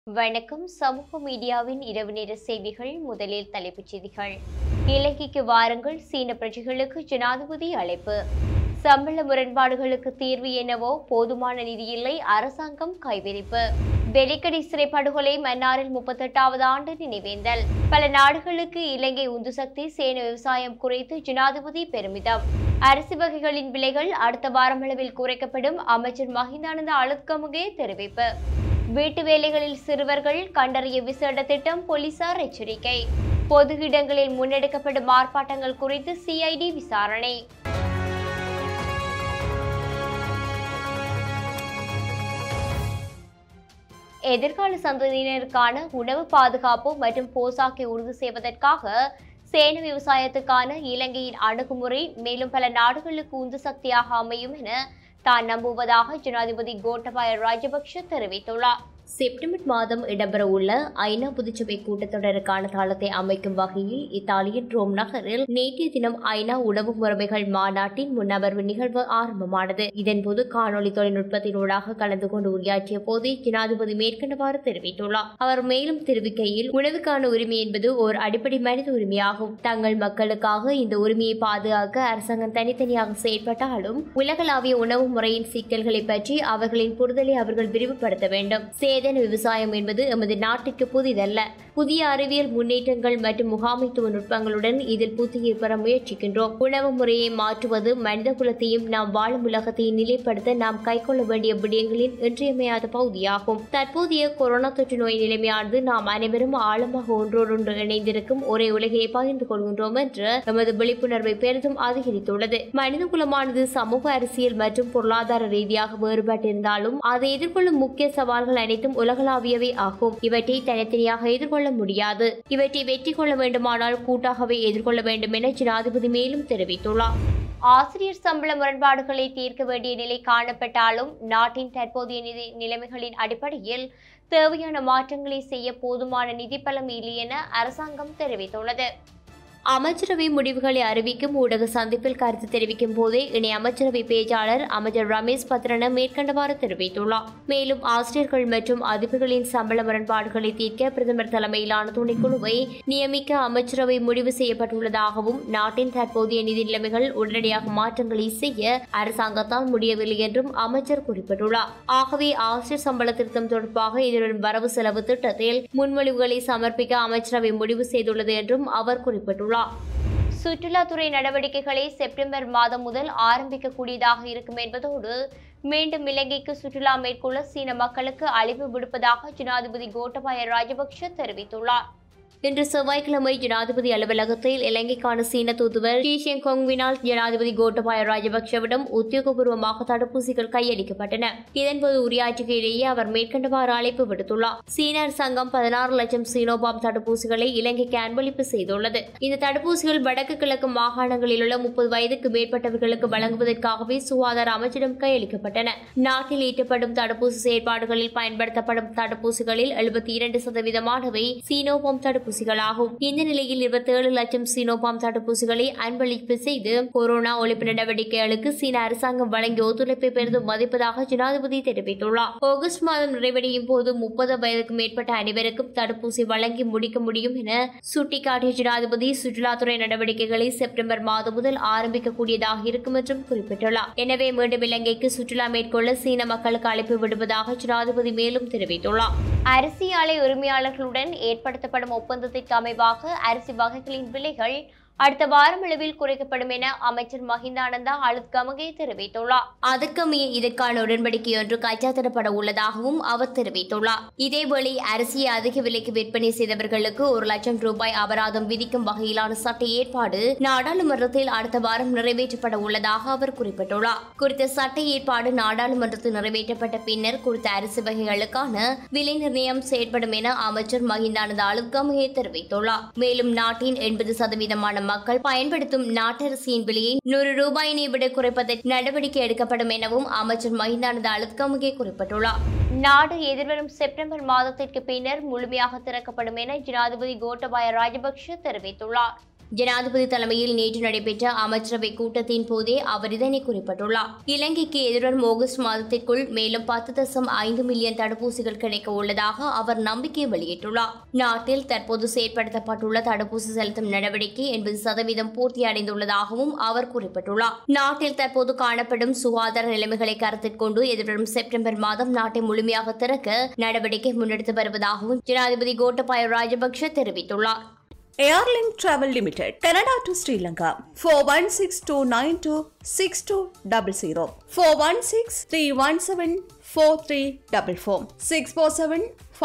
வணக்கம் சமூக மீடியாவின் இரவு நேர செய்திகள் முதலில் தலைப்புச் செய்திகள் இலங்கைக்கு வாருங்கள் சீன பிரஜைகளுக்கு ஜனாதிபதி அழைப்பு சம்பள முரண்பாடுகளுக்கு தீர்வு என்னவோ போதுமான நிதி இல்லை அரசாங்கம் கைவிரிப்பு வெலிக்கடி சிறை படுகொலை மன்னாரில் முப்பத்தெட்டாவது ஆண்டு நினைவேந்தல் பல நாடுகளுக்கு இலங்கை உந்து சக்தி சேன விவசாயம் குறைத்து ஜனாதிபதி பெருமிதம் அரிசி வகைகளின் விலைகள் அடுத்த வாரமளவில் குறைக்கப்படும் அமைச்சர் மஹிந்தானந்த அழுத்கமுகே தெரிவிப்பு வீட்டு வேலைகளில் சிறுவர்கள் கண்டறிய விசேட திட்டம் போலீசார் எச்சரிக்கை பொது இடங்களில் முன்னெடுக்கப்படும் ஆர்ப்பாட்டங்கள் குறித்து சிஐடி விசாரணை எதிர்கால சந்ததியினருக்கான உணவு பாதுகாப்பு மற்றும் போசாக்கை உறுதி செய்வதற்காக சேன விவசாயத்துக்கான இலங்கையின் அணுகுமுறை மேலும் பல நாடுகளுக்கு உந்து சக்தியாக அமையும் என தான் நம்புவதாக ஜனாதிபதி கோட்டபாய ராஜபக்ஷ தெரிவித்துள்ளார் செப்டம்பர் மாதம் இடம்பெறவுள்ள ஐநா பொதுச்சபை கூட்டத்தொடருக்கான தளத்தை அமைக்கும் வகையில் இத்தாலியின் ரோம் நகரில் நேற்றைய தினம் ஐநா உணவு முறைமைகள் மாநாட்டின் முன்னமர்வு நிகழ்வு ஆரம்பமானது இதன்போது காணொலி தொழில்நுட்பத்தினூடாக கலந்து கொண்டு உரையாற்றிய போதே ஜனாதிபதி மேற்கண்டவாறு தெரிவித்துள்ளார் அவர் மேலும் தெரிவிக்கையில் உணவுக்கான உரிமை என்பது ஓர் அடிப்படை மனித உரிமையாகும் தங்கள் மக்களுக்காக இந்த உரிமையை பாதுகாக்க அரசாங்கம் தனித்தனியாக செயல்பட்டாலும் உலகளாவிய உணவு முறையின் சிக்கல்களை பற்றி அவர்களின் புரிதலை அவர்கள் விரிவுபடுத்த வேண்டும் சேதன விவசாயம் என்பது எமது நாட்டிற்கு புதிதல்ல புதிய அறிவியல் முன்னேற்றங்கள் மற்றும் முகாமைத்துவ நுட்பங்களுடன் இதில் புத்துயிர் பெற முயற்சிக்கின்றோம் உணவு முறையை மாற்றுவது மனித குலத்தையும் நாம் வாழும் உலகத்தையும் நிலைப்படுத்த நாம் கைக்கொள்ள வேண்டிய விடயங்களின் இன்றியமையாத பகுதியாகும் தற்போதைய கொரோனா தொற்று நோய் நிலைமையானது நாம் அனைவரும் ஆழமாக ஒன்றோடொன்று இணைந்திருக்கும் ஒரே உலகையை பகிர்ந்து கொள்கின்றோம் என்று எமது விழிப்புணர்வை பெரிதும் அதிகரித்துள்ளது மனித குலமானது சமூக அரசியல் மற்றும் பொருளாதார ரீதியாக வேறுபட்டிருந்தாலும் அதை எதிர்கொள்ளும் முக்கிய சவால்கள் அனைத்தும் உலகளாவியவை ஆகும் இவற்றை தனித்தனியாக எதிர்கொள்ள முடியாது இவற்றை வெற்றி கொள்ள வேண்டுமானால் கூட்டாகவே எதிர்கொள்ள வேண்டும் என ஜனாதிபதி மேலும் தெரிவித்துள்ளார் ஆசிரியர் சம்பள முரண்பாடுகளை தீர்க்க வேண்டிய நிலை காணப்பட்டாலும் நாட்டின் தற்போதைய நிதி நிலைமைகளின் அடிப்படையில் தேவையான மாற்றங்களை செய்ய போதுமான நிதி பலம் இல்லை என அரசாங்கம் தெரிவித்துள்ளது அமைச்சரவை முடிவுகளை அறிவிக்கும் ஊடக சந்திப்பில் கருத்து தெரிவிக்கும் போதே இணை அமைச்சரவை பேச்சாளர் அமைச்சர் ரமேஷ் பத்ரன மேற்கண்டவாறு தெரிவித்துள்ளார் மேலும் ஆசிரியர்கள் மற்றும் அதிபர்களின் சம்பள முரண்பாடுகளை தீர்க்க பிரதமர் தலைமையிலான துணைக்குழுவை நியமிக்க அமைச்சரவை முடிவு செய்யப்பட்டுள்ளதாகவும் நாட்டின் தற்போதைய நிதி நிலைமைகள் உடனடியாக மாற்றங்களை செய்ய அரசாங்கத்தால் முடியவில்லை என்றும் அமைச்சர் குறிப்பிட்டுள்ளார் ஆகவே ஆசிரியர் சம்பள திருத்தம் தொடர்பாக எதிர்வரும் வரவு செலவு திட்டத்தில் முன்மொழிவுகளை சமர்ப்பிக்க அமைச்சரவை முடிவு செய்துள்ளது என்றும் அவர் குறிப்பிட்டுள்ளார் உள்ளார் சுற்றுலாத்துறை நடவடிக்கைகளை செப்டம்பர் மாதம் முதல் ஆரம்பிக்கக்கூடியதாக இருக்கும் என்பதோடு மீண்டும் இலங்கைக்கு சுற்றுலா மேற்கொள்ள சீன மக்களுக்கு அழைப்பு விடுப்பதாக ஜனாதிபதி கோட்டபாய ராஜபக்ஷ தெரிவித்துள்ளார் இன்று செவ்வாய்க்கிழமை ஜனாதிபதி அலுவலகத்தில் இலங்கைக்கான சீன தூதுவர் ஷி கொங்வினால் ஜனாதிபதி கோட்டபாய ராஜபக்சவிடம் உத்தியோகபூர்வமாக தடுப்பூசிகள் கையளிக்கப்பட்டன இதன்போது உரையாற்றுகையிலேயே அவர் மேற்கண்டவாறு அழைப்பு விடுத்துள்ளார் சீன அரசாங்கம் பதினாறு லட்சம் சீனோபாம் தடுப்பூசிகளை இலங்கைக்கு அன்பளிப்பு செய்துள்ளது இந்த தடுப்பூசிகள் வடக்கு கிழக்கு மாகாணங்களில் உள்ள முப்பது வயதுக்கு மேற்பட்டவர்களுக்கு வழங்குவதற்காகவே சுகாதார அமைச்சிடம் கையளிக்கப்பட்டன நாட்டில் ஈட்டப்படும் தடுப்பூசி செயற்பாடுகளில் பயன்படுத்தப்படும் தடுப்பூசிகளில் எழுபத்தி இரண்டு சதவீதமானவை சீனோபாம் தடுப்பூசி தடுப்பூசிகளாகும் இந்த நிலையில் இருபத்தேழு லட்சம் சீனோபாம் தடுப்பூசிகளை அன்பளிப்பு செய்து கொரோனா ஒழிப்பு நடவடிக்கைகளுக்கு சீன அரசாங்கம் வழங்கிய ஒத்துழைப்பை பெரிதும் மதிப்பதாக ஜனாதிபதி தெரிவித்துள்ளார் ஆகஸ்ட் மாதம் நிறைவடையும் போது முப்பது வயதுக்கு மேற்பட்ட அனைவருக்கும் தடுப்பூசி வழங்கி முடிக்க முடியும் என சுட்டிக்காட்டிய ஜனாதிபதி சுற்றுலாத்துறை நடவடிக்கைகளை செப்டம்பர் மாதம் முதல் ஆரம்பிக்கக்கூடியதாக இருக்கும் என்றும் குறிப்பிட்டுள்ளார் எனவே மீண்டும் இலங்கைக்கு சுற்றுலா மேற்கொள்ள சீன மக்களுக்கு அழைப்பு விடுவதாக ஜனாதிபதி மேலும் தெரிவித்துள்ளார் அரிசி ஆலை உரிமையாளர்களுடன் ஏற்படுத்தப்படும் ஒப்பந்தத்திற்கு அமைவாக அரிசி வகைகளின் விலைகள் அடுத்த வாரமளவில் குறைக்கப்படும் என அமைச்சர் மஹிந்தானந்தா அழுத்கமகே தெரிவித்துள்ளார் அதற்கமைய இதற்கான உடன்படிக்கை ஒன்று கைச்சாத்திடப்பட உள்ளதாகவும் அவர் தெரிவித்துள்ளார் இதேவேளை அரிசியை அதிக விலைக்கு விற்பனை செய்தவர்களுக்கு ஒரு லட்சம் ரூபாய் அபராதம் விதிக்கும் வகையிலான சட்ட ஏற்பாடு நாடாளுமன்றத்தில் அடுத்த வாரம் நிறைவேற்றப்பட உள்ளதாக அவர் குறிப்பிட்டுள்ளார் குறித்த சட்ட ஏற்பாடு நாடாளுமன்றத்தில் நிறைவேற்றப்பட்ட பின்னர் குறித்த அரிசி வகைகளுக்கான விலை நிர்ணயம் செயற்படும் என அமைச்சர் மஹிந்தானந்த அழுத்கமகே தெரிவித்துள்ளார் மேலும் நாட்டின் எண்பது சதவீதமான மக்கள் பயன்படுத்தும் நாட்டரசியின் விலையை நூறு ரூபாயினை விட குறைப்பதற்கு நடவடிக்கை எடுக்கப்படும் எனவும் அமைச்சர் மஹிந்தானந்த அழுத்கமுகே குறிப்பிட்டுள்ளார் நாடு எதிர்வரும் செப்டம்பர் மாதத்திற்கு பின்னர் முழுமையாக திறக்கப்படும் என ஜனாதிபதி கோட்டபாய ராஜபக்ஷ தெரிவித்துள்ளார் ஜனாதிபதி தலைமையில் நேற்று நடைபெற்ற அமைச்சரவை கூட்டத்தின் போதே அவர் இதனை குறிப்பிட்டுள்ளார் இலங்கைக்கு எதிர்வரும் ஆகஸ்ட் மாதத்திற்குள் மேலும் பத்து தசம் ஐந்து மில்லியன் தடுப்பூசிகள் கிடைக்க உள்ளதாக அவர் நம்பிக்கை வெளியிட்டுள்ளார் நாட்டில் தற்போது செயற்படுத்தப்பட்டுள்ள தடுப்பூசி செலுத்தும் நடவடிக்கை எண்பது சதவீதம் பூர்த்தியடைந்துள்ளதாகவும் அவர் குறிப்பிட்டுள்ளார் நாட்டில் தற்போது காணப்படும் சுகாதார நிலைமைகளை கருத்தில் கொண்டு எதிர்வரும் செப்டம்பர் மாதம் நாட்டை முழுமையாக திறக்க நடவடிக்கை முன்னெடுத்து வருவதாகவும் ஜனாதிபதி கோட்டபாய ராஜபக்ஷ தெரிவித்துள்ளார் Airlink Travel Limited, Canada to Sri Lanka, 4162926200, 416-317-4344,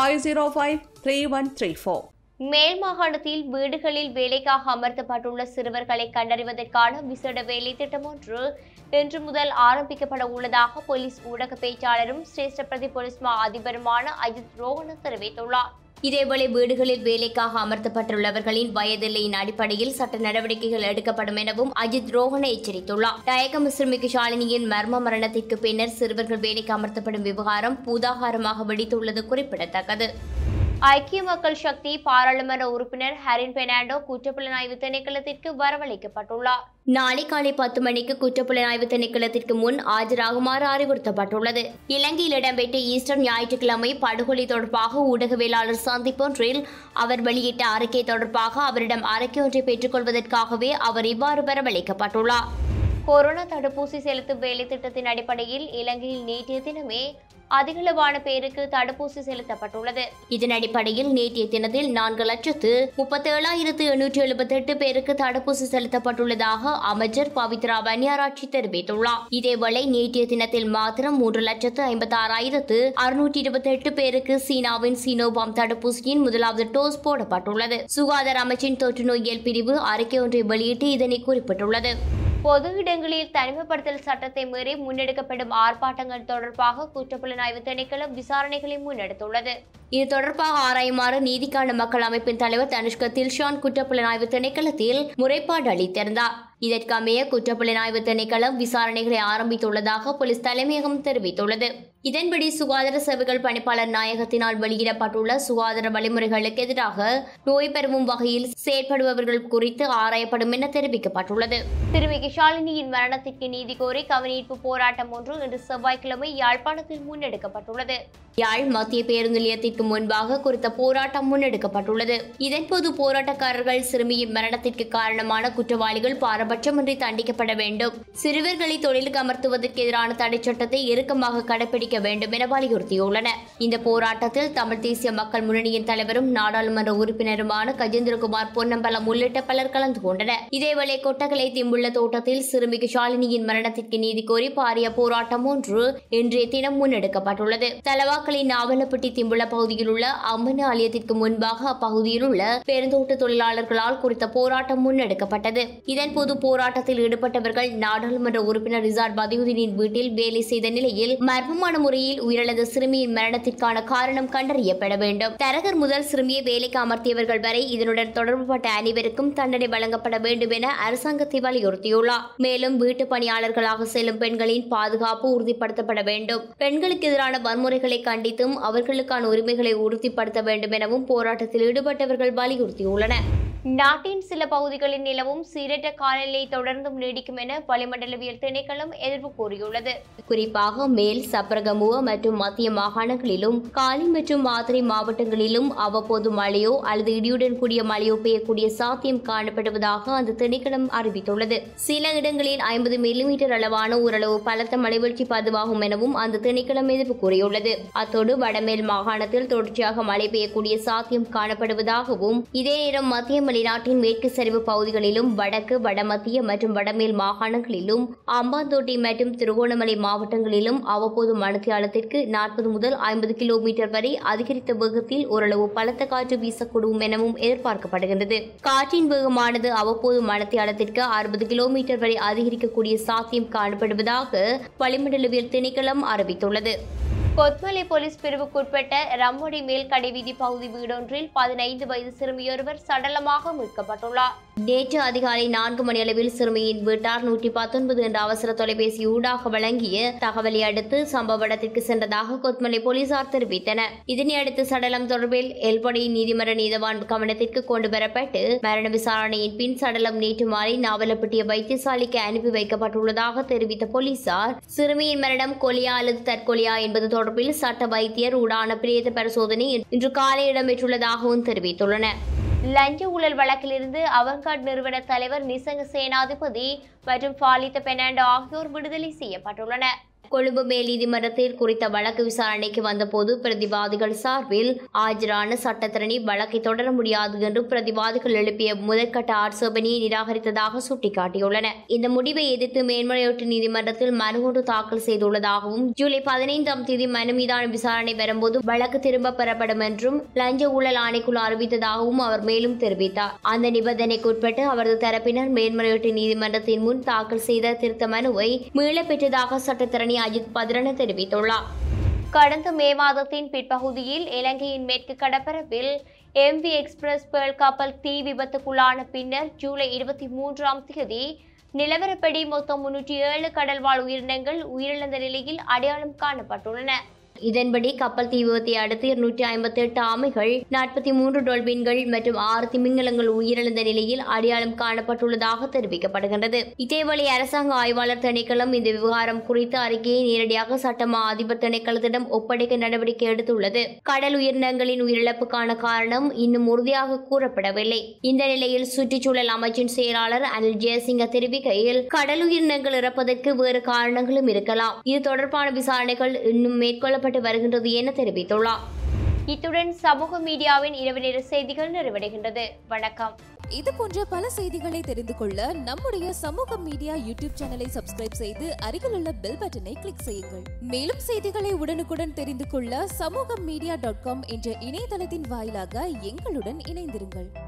647-505-3134. மேல் மாகாணத்தில் வீடுகளில் வேலைக்காக அமர்த்தப்பட்டுள்ள சிறுவர்களை கண்டறிவதற்கான விசேட வேலை திட்டம் ஒன்று இன்று முதல் ஆரம்பிக்கப்பட உள்ளதாக போலீஸ் ஊடக பேச்சாளரும் சிரேஷ்ட பிரதி போலீஸ் மா அதிபருமான அஜித் ரோஹன தெரிவித்துள்ளார் இதேவேளை வீடுகளில் வேலைக்காக அமர்த்தப்பட்டுள்ளவர்களின் வயதில்லையின் அடிப்படையில் சட்ட நடவடிக்கைகள் எடுக்கப்படும் எனவும் அஜித் ரோஹன எச்சரித்துள்ளார் டயகம் சிறுமிக்கு ஷாலினியின் மர்ம மரணத்திற்கு பின்னர் சிறுவர்கள் வேலைக்கு அமர்த்தப்படும் விவகாரம் பூதாகாரமாக வெடித்துள்ளது குறிப்பிடத்தக்கது ஐக்கிய மக்கள் சக்தி பாராளுமன்ற உறுப்பினர் ஹரின் பெர்னாண்டோ குற்றப்புலனாய்வு திணைக்களத்திற்கு வரவழைக்கப்பட்டுள்ளார் நாளை காலை பத்து மணிக்கு குற்றப்புலனாய்வு திணைக்களத்திற்கு முன் ஆஜராகுமாறு அறிவுறுத்தப்பட்டுள்ளது இலங்கையில் இடம்பெற்ற ஈஸ்டர் ஞாயிற்றுக்கிழமை படுகொலை தொடர்பாக ஊடகவியலாளர் சந்திப்பொன்றில் அவர் வெளியிட்ட அறிக்கை தொடர்பாக அவரிடம் அறிக்கை ஒன்றை பெற்றுக்கொள்வதற்காகவே அவர் இவ்வாறு வரவழைக்கப்பட்டுள்ளார் கொரோனா தடுப்பூசி செலுத்தும் வேலை திட்டத்தின் அடிப்படையில் இலங்கையில் நேற்றைய தினமே அதிகளவான பேருக்கு தடுப்பூசி செலுத்தப்பட்டுள்ளது இதன் அடிப்படையில் நேற்றைய தினத்தில் நான்கு லட்சத்து முப்பத்தி ஏழாயிரத்து எண்ணூற்றி எழுபத்தி எட்டு பேருக்கு தடுப்பூசி செலுத்தப்பட்டுள்ளதாக அமைச்சர் பவித்ரா பன்னியாராட்சி தெரிவித்துள்ளார் இதேவேளை நேற்றைய தினத்தில் மாத்திரம் மூன்று லட்சத்து ஐம்பத்தி ஆறாயிரத்து அறுநூற்றி இருபத்தி எட்டு பேருக்கு சீனாவின் சீனோபாம் தடுப்பூசியின் முதலாவது டோஸ் போடப்பட்டுள்ளது சுகாதார அமைச்சின் தொற்று நோயியல் பிரிவு அறிக்கை ஒன்றை வெளியிட்டு இதனை குறிப்பிட்டுள்ளது பொது இடங்களில் தனிமைப்படுத்தல் சட்டத்தை மீறி முன்னெடுக்கப்படும் ஆர்ப்பாட்டங்கள் தொடர்பாக குற்றப்புலனாய்வு திணைக்களம் விசாரணைகளை முன்னெடுத்துள்ளது இது தொடர்பாக ஆராயுமாறு நீதிக்கான மக்கள் அமைப்பின் தலைவர் தனுஷ்க தில்ஷான் குற்றப்புலனாய்வு திணைக்களத்தில் முறைப்பாடு அளித்திருந்தார் இதற்கமைய குற்றப்புலனாய்வு திணைக்களம் விசாரணைகளை ஆரம்பித்துள்ளதாக போலீஸ் தலைமையகம் தெரிவித்துள்ளது இதன்படி சுகாதார சேவைகள் பணிப்பாளர் நாயகத்தினால் வெளியிடப்பட்டுள்ள சுகாதார வழிமுறைகளுக்கு எதிராக நோய் பரவும் வகையில் செயற்படுபவர்கள் குறித்து ஆராயப்படும் என தெரிவிக்கப்பட்டுள்ளது திருமி கிஷாலினியின் மரணத்திற்கு நீதி கோரி கவனீர்ப்பு போராட்டம் ஒன்று இன்று செவ்வாய்க்கிழமை யாழ்ப்பாணத்தில் முன்னெடுக்கப்பட்டுள்ளது யாழ் மத்திய பேருந்து நிலையத்திற்கு முன்பாக குறித்த போராட்டம் முன்னெடுக்கப்பட்டுள்ளது இதன்போது போராட்டக்காரர்கள் சிறுமியின் மரணத்திற்கு காரணமான குற்றவாளிகள் பாரபட்சமின்றி தண்டிக்கப்பட வேண்டும் சிறுவர்களை தொழிலுக்கு அமர்த்துவதற்கு எதிரான தடை சட்டத்தை இறுக்கமாக கடைபிடிக்க வேண்டும் என வலியுறுத்தியுள்ளனர் இந்த போராட்டத்தில் தமிழ் தேசிய மக்கள் முன்னணியின் தலைவரும் நாடாளுமன்ற உறுப்பினருமான கஜேந்திரகுமார் பொன்னம்பலம் உள்ளிட்ட பலர் கலந்து கொண்டனர் இதேவேளை கொட்டகலை திம்புள்ள தோட்டத்தில் சிறுமிக்கு ஷாலினியின் மரணத்திற்கு நீதி கோரி பாரிய போராட்டம் ஒன்று இன்றைய தினம் முன்னெடுக்கப்பட்டுள்ளது தலவாக்கலின் நாவலப்பட்டி திம்புள்ள பகுதியில் உள்ள அம்மன் ஆலயத்திற்கு முன்பாக அப்பகுதியில் உள்ள பெருந்தோட்ட தொழிலாளர்களால் குறித்த போராட்டம் முன்னெடுக்கப்பட்டது இதன்போது போராட்டத்தில் ஈடுபட்டவர்கள் நாடாளுமன்ற உறுப்பினர் ரிசார்ட் பதியுதீனின் வீட்டில் வேலை செய்த நிலையில் மர்மமான முறையில் உயிரிழந்த சிறுமியின் மரணத்திற்கான காரணம் கண்டறியப்பட வேண்டும் தரகர் முதல் சிறுமியை வேலைக்கு அமர்த்தியவர்கள் வரை இதனுடன் தொடர்புபட்ட அனைவருக்கும் தண்டனை வழங்கப்பட வேண்டும் என அரசாங்கத்தை வலியுறுத்தியுள்ளார் மேலும் வீட்டு பணியாளர்களாக செல்லும் பெண்களின் பாதுகாப்பு உறுதிப்படுத்தப்பட வேண்டும் பெண்களுக்கு எதிரான வன்முறைகளை கண்டித்தும் அவர்களுக்கான உரிமைகளை உறுதிப்படுத்த வேண்டும் எனவும் போராட்டத்தில் ஈடுபட்டவர்கள் வலியுறுத்தியுள்ளனர் நாட்டின் சில பகுதிகளில் நிலவும் சீரற்ற காலநிலை தொடர்ந்தும் நீடிக்கும் என வளிமண்டலவியல் திணைக்களம் எதிர்ப்பு கூறியுள்ளது குறிப்பாக மேல் சப்ரகமுவ மற்றும் மத்திய மாகாணங்களிலும் காலி மற்றும் மாத்திரை மாவட்டங்களிலும் அவ்வப்போது மழையோ அல்லது இடியுடன் கூடிய மழையோ பெய்யக்கூடிய சாத்தியம் காணப்படுவதாக அந்த திணைக்களம் அறிவித்துள்ளது சில இடங்களில் ஐம்பது மில்லிமீட்டர் அளவான ஓரளவு பலத்த மழைவீழ்ச்சி பதிவாகும் எனவும் அந்த திணைக்களம் எதிர்ப்பு கூறியுள்ளது அத்தோடு வடமேல் மாகாணத்தில் தொடர்ச்சியாக மழை பெய்யக்கூடிய சாத்தியம் காணப்படுவதாகவும் இதே நேரம் மத்திய மலைநாட்டின் மேற்கு சரிவு பகுதிகளிலும் வடக்கு வடமத்திய மற்றும் வடமேல் மாகாணங்களிலும் அம்பாந்தோட்டை மற்றும் திருகோணமலை மாவட்டங்களிலும் அவ்வப்போது மணித்தியாலத்திற்கு நாற்பது முதல் ஐம்பது கிலோமீட்டர் வரை அதிகரித்த வேகத்தில் ஓரளவு பலத்த காற்று வீசக்கூடும் எனவும் எதிர்பார்க்கப்படுகின்றது காற்றின் வேகமானது அவ்வப்போது மணித்தியாலத்திற்கு அறுபது கிலோமீட்டர் வரை அதிகரிக்கக்கூடிய சாத்தியம் காணப்படுவதாக வளிமண்டலவியல் திணைக்களம் அறிவித்துள்ளது கொத்மலை போலீஸ் பிரிவுக்குட்பட்ட ரம்மொடி மேல்கடை வீதி பகுதி வீடொன்றில் பதினைந்து வயது சிறுமியொருவர் சடலமாக மீட்கப்பட்டுள்ளார் நேற்று அதிகாலை நான்கு மணி அளவில் சிறுமியின் வீட்டார் நூற்றி பத்தொன்பது என்ற அவசர தொலைபேசி ஊடாக வழங்கிய தகவலை அடுத்து சம்பவ இடத்திற்கு சென்றதாக கொத்மலை போலீசார் தெரிவித்தனர் இதனை அடுத்து சடலம் தொடர்பில் எல்படி நீதிமன்ற நீதவான் கவனத்திற்கு கொண்டு வரப்பட்டு மரண விசாரணையின் பின் சடலம் நேற்று மாலை நாவலப்பட்டிய வைத்தியசாலைக்கு அனுப்பி வைக்கப்பட்டுள்ளதாக தெரிவித்த போலீசார் சிறுமியின் மரணம் கொலியா அல்லது தற்கொலையா என்பது தொடர்பில் சட்ட வைத்தியர் ஊடான பிரேத பரிசோதனை இன்று காலை இடம்பெற்றுள்ளதாகவும் தெரிவித்துள்ளனர் லஞ்ச ஊழல் வழக்கிலிருந்து அவன்கார்ட் நிறுவன தலைவர் நிசங்க சேனாதிபதி மற்றும் பாலித்த பெர்னாண்டோ ஆகியோர் விடுதலை செய்யப்பட்டுள்ளனர் கொழும்பு மேல் நீதிமன்றத்தில் குறித்த வழக்கு விசாரணைக்கு வந்தபோது பிரதிவாதிகள் சார்பில் ஆஜரான சட்டத்திரணி வழக்கை தொடர முடியாது என்று பிரதிவாதிகள் எழுப்பிய முதற்கட்ட ஆட்சேபனையை நிராகரித்ததாக சுட்டிக்காட்டியுள்ளனர் இந்த முடிவை எதிர்த்து மேன்முறையீட்டு நீதிமன்றத்தில் மனு ஒன்று தாக்கல் செய்துள்ளதாகவும் ஜூலை பதினைந்தாம் தேதி மனு மீதான விசாரணை வரும்போது வழக்கு திரும்ப பெறப்படும் என்றும் லஞ்ச ஊழல் ஆணைக்குழு அறிவித்ததாகவும் அவர் மேலும் தெரிவித்தார் அந்த நிபந்தனைக்கு உட்பட்டு அவரது தரப்பினர் மேன்முறையீட்டு நீதிமன்றத்தின் முன் தாக்கல் செய்த திருத்த மனுவை மீளப் பெற்றதாக சட்டத்திரணி அஜித் பத்ரன தெரிவித்துள்ளார் கடந்த மே மாதத்தின் பிற்பகுதியில் இலங்கையின் மேற்கு கடற்பரப்பில் எம்வி எக்ஸ்பிரஸ் பேர்ல் கப்பல் தீ விபத்துக்குள்ளான பின்னர் ஜூலை இருபத்தி மூன்றாம் தேதி நிலவரப்படி மொத்தம் முன்னூற்றி ஏழு கடல்வாழ் உயிரினங்கள் உயிரிழந்த நிலையில் அடையாளம் காணப்பட்டுள்ளன இதன்படி கப்பல் தீ விபத்தை அடுத்து இருநூற்றி ஐம்பத்தி எட்டு ஆமைகள் நாற்பத்தி மூன்று டொல்பின்கள் மற்றும் ஆறு திமிங்கலங்கள் உயிரிழந்த நிலையில் அடையாளம் காணப்பட்டுள்ளதாக தெரிவிக்கப்படுகின்றது இதேவேளை அரசாங்க ஆய்வாளர் திணைக்களம் இந்த விவகாரம் குறித்த அறிக்கையை நேரடியாக சட்டமா அதிபர் திணைக்களத்திடம் ஒப்படைக்க நடவடிக்கை எடுத்துள்ளது கடல் உயிரினங்களின் உயிரிழப்புக்கான காரணம் இன்னும் உறுதியாக கூறப்படவில்லை இந்த நிலையில் சுற்றுச்சூழல் அமைச்சின் செயலாளர் அனில் ஜெயசிங்க தெரிவிக்கையில் கடல் உயிரினங்கள் இறப்பதற்கு வேறு காரணங்களும் இருக்கலாம் இது தொடர்பான விசாரணைகள் இன்னும் மேற்கொள்ளப்பட்டு வருகின்றது என தெரிவித்துள்ளார் இத்துடன் சமூக மீடியாவின் இரவு நேர செய்திகள் நிறைவடைகின்றது வணக்கம் இது போன்ற பல செய்திகளை தெரிந்து கொள்ள நம்முடைய சமூக மீடியா யூடியூப் சேனலை சப்ஸ்கிரைப் செய்து அருகில் உள்ள பெல் பட்டனை கிளிக் செய்யுங்கள் மேலும் செய்திகளை உடனுக்குடன் தெரிந்து கொள்ள சமூக மீடியா டாட் காம் என்ற இணையதளத்தின் வாயிலாக எங்களுடன் இணைந்திருங்கள்